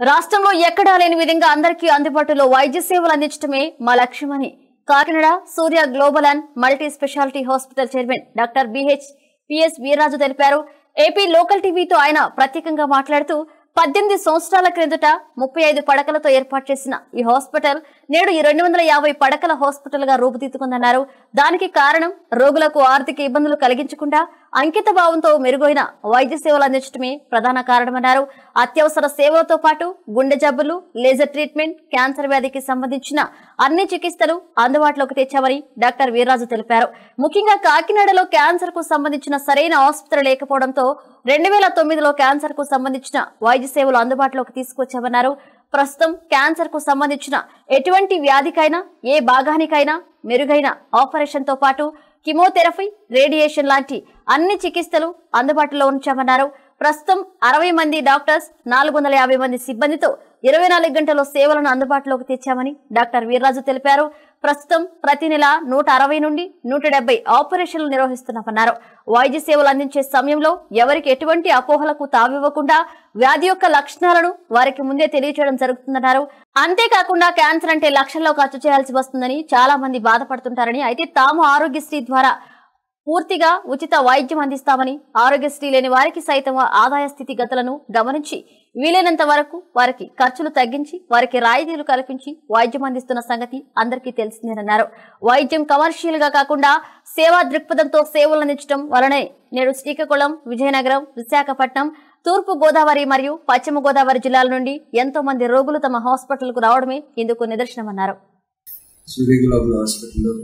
రాష్ట్రంలో ఎక్కడా లేని విధంగా అందరికీ అందుబాటులో వైద్య సేవలు అందించడమే మా లక్ష్యమని Kakinada Surya global and multi speciality hospital chairman doctor BH PS Veerraju తెలిపారు ఏపీ లోకల్ టీవీతో ఆయన ప్రత్యేకంగా మాట్లాడుతూ పద్దెనిమిది సంవత్సరాల క్రిందట ముప్పై ఐదు పడకలతో ఏర్పాటు చేసిన ఈ హాస్పిటల్ నేడు ఈ రెండు వందల యాభై పడకల హాస్పిటల్ గా రూపుదిద్దుకుందన్నారు దానికి కారణం రోగులకు ఆర్థిక ఇబ్బందులు కలిగించకుండా అంకిత భావంతో మెరుగైన వైద్య సేవలు అందించడమే ప్రధాన కారణమన్నారు అత్యవసర సేవలతో పాటు గుండె జబ్బులు లేజర్ ట్రీట్మెంట్ క్యాన్సర్ వ్యాధికి సంబంధించిన అన్ని చికిత్సలు అందుబాటులోకి తెచ్చామని డాక్టర్ వీర్రాజు తెలిపారు ముఖ్యంగా కాకినాడలో క్యాన్సర్ కు సంబంధించిన సరైన ఆసుపత్రి లేకపోవడంతో రెండు వేల తొమ్మిదిలో క్యాన్సర్ కు సంబంధించిన వైద్య సేవలు అందుబాటులోకి తీసుకొచ్చామన్నారు ప్రస్తుతం క్యాన్సర్ కు సంబంధించిన ఎటువంటి వ్యాధికైనా ఏ భాగానికైనా మెరుగైన ఆపరేషన్ తో పాటు కిమోథెరపీ రేడియేషన్ లాంటి అన్ని చికిత్సలు అందుబాటులో ఉంచామన్నారు ప్రస్తుతం అరవై మంది డాక్టర్స్ నాలుగు వందల యాభై మంది సిబ్బందితో ఇరవై నాలుగు గంటల సేవలను అందుబాటులోకి తెచ్చామని డాక్టర్ వీర్రాజు తెలిపారు ప్రస్తుతం ప్రతి నెల నూట అరవై నుండి నూట డెబ్బై ఆపరేషన్లు నిర్వహిస్తున్నామన్నారు వైద్య సేవలు అందించే సమయంలో ఎవరికి ఎటువంటి అపోహలకు తావివ్వకుండా వ్యాధి యొక్క లక్షణాలను వారికి ముందే తెలియచేయడం జరుగుతుందన్నారు అంతేకాకుండా క్యాన్సర్ అంటే లక్షల్లో ఖర్చు చేయాల్సి వస్తుందని చాలా మంది బాధపడుతుంటారని అయితే తాము ఆరోగ్యశ్రీ ద్వారా పూర్తిగా ఉచిత వైద్యం అందిస్తామని ఆరోగ్యశ్రీ లేని వారికి సైతం ఆదాయ స్థితిగతులను గమనించి వీలైనంత వరకు వారికి ఖర్చులు తగ్గించి వారికి రాయితీలు కల్పించి వైద్యం అందిస్తున్న సంగతి అందరికీ తెలిసిందేనన్నారు వైద్యం కమర్షియల్ గా కాకుండా సేవా దృక్పథంతో సేవలు అందించడం వలనే నేడు శ్రీకాకుళం విజయనగరం విశాఖపట్నం తూర్పు గోదావరి మరియు పశ్చిమ గోదావరి జిల్లాల నుండి ఎంతో మంది రోగులు తమ హాస్పిటల్కు రావడమే ఇందుకు నిదర్శనమన్నారు సూర్య గ్లోబల్ హాస్పిటల్లో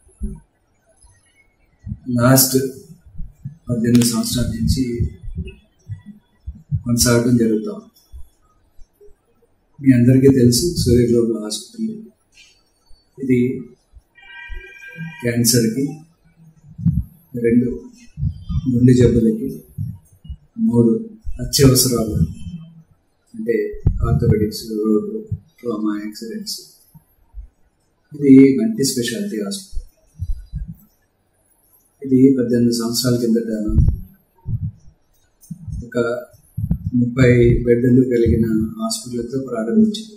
లాస్ట్ పద్దెనిమిది సంవత్సరాల నుంచి కొనసాగడం జరుగుతాం మీ అందరికీ తెలుసు సూర్య గ్లోబల్ హాస్పిటల్ ఇది క్యాన్సర్కి రెండు గుండె జబ్బులకి మూడు అత్యవసరాలు అంటే ఆర్థోపెడిక్స్ రోడ్ ట్రామా యాక్సిడెంట్స్ ఇది మల్టీ స్పెషాలిటీ హాస్పిటల్ ఇది పద్దెనిమిది సంవత్సరాల కిందట ఒక ముప్పై బెడ్లు కలిగిన హాస్పిటల్తో ప్రారంభించింది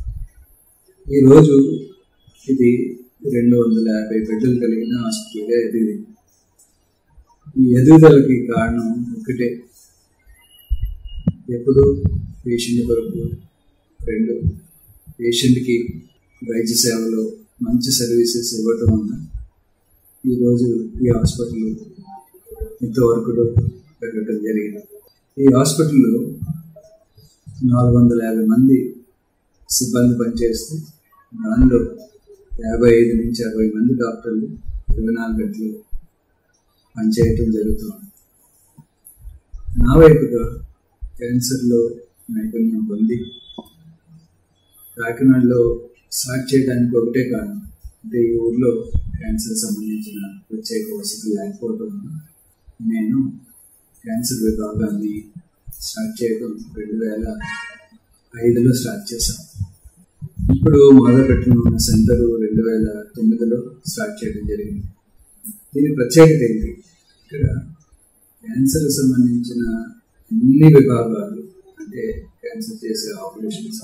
ఈరోజు ఇది రెండు వందల యాభై బెడ్లు కలిగిన హాస్పిటల్గా ఎదిగింది ఈ ఎదుగుదలకి కారణం ఒకటే ఎప్పుడు పేషెంట్ కొరకు రెండు పేషెంట్కి వైద్య సేవలో మంచి సర్వీసెస్ ఇవ్వటం వల్ల ఈరోజు ఈ హాస్పిటల్ ఇంతవరకు పెట్టడం జరిగింది ఈ హాస్పిటల్లో నాలుగు వందల యాభై మంది సిబ్బంది పనిచేస్తే దానిలో యాభై ఐదు నుంచి అరవై మంది డాక్టర్లు ఇరవై నాలుగు గంటలు పనిచేయటం జరుగుతుంది నా వైపుగా క్యాన్సర్లో నైపుణ్యం పొంది కాకినాడలో స్టార్ట్ చేయడానికి ఒకటే కారణం అంటే ఈ ఊర్లో క్యాన్సర్ సంబంధించిన ప్రత్యేక వసతులు లేకపోవడం వల్ల నేను క్యాన్సర్ విభాగాన్ని స్టార్ట్ చేయడం రెండు వేల ఐదులో స్టార్ట్ చేశాను ఇప్పుడు మొదలుపెట్టిన సెంటర్ రెండు వేల తొమ్మిదిలో స్టార్ట్ చేయడం జరిగింది దీని ప్రత్యేకత ఏంటి ఇక్కడ క్యాన్సర్ సంబంధించిన అన్ని విభాగాలు అంటే క్యాన్సర్ చేసే ఆపరేషన్స్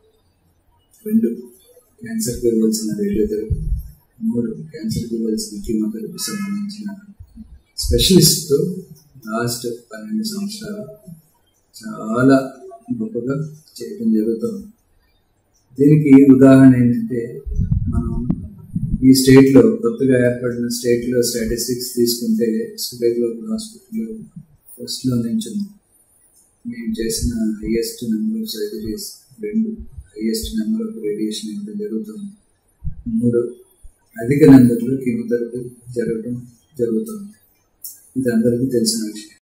రెండు క్యాన్సర్కి ఇవ్వాల్సిన రేడియోథెరపీ మూడు క్యాన్సర్కి ఇవ్వాల్సిన కీమోథెరపీ సంబంధించిన స్పెషలిస్ట్తో లాస్ట్ పన్నెండు సంవత్సరాలు చాలా గొప్పగా చేయడం జరుగుతుంది దీనికి ఉదాహరణ ఏంటంటే మనం ఈ స్టేట్లో కొత్తగా ఏర్పడిన స్టేట్లో స్టాటిస్టిక్స్ తీసుకుంటే సురేగ్లో హాస్పిటల్ ఫస్ట్లో నించుంది మేము చేసిన హైయెస్ట్ నెంబర్ ఆఫ్ సర్జరీస్ రెండు హైయెస్ట్ నెంబర్ ఆఫ్ రేడియేషన్ ఇవ్వడం జరుగుతుంది మూడు అధిక నెంబర్లో కీమోథెరపీ జరగడం జరుగుతుంది ఇది అందరికీ తెలిసిన విషయం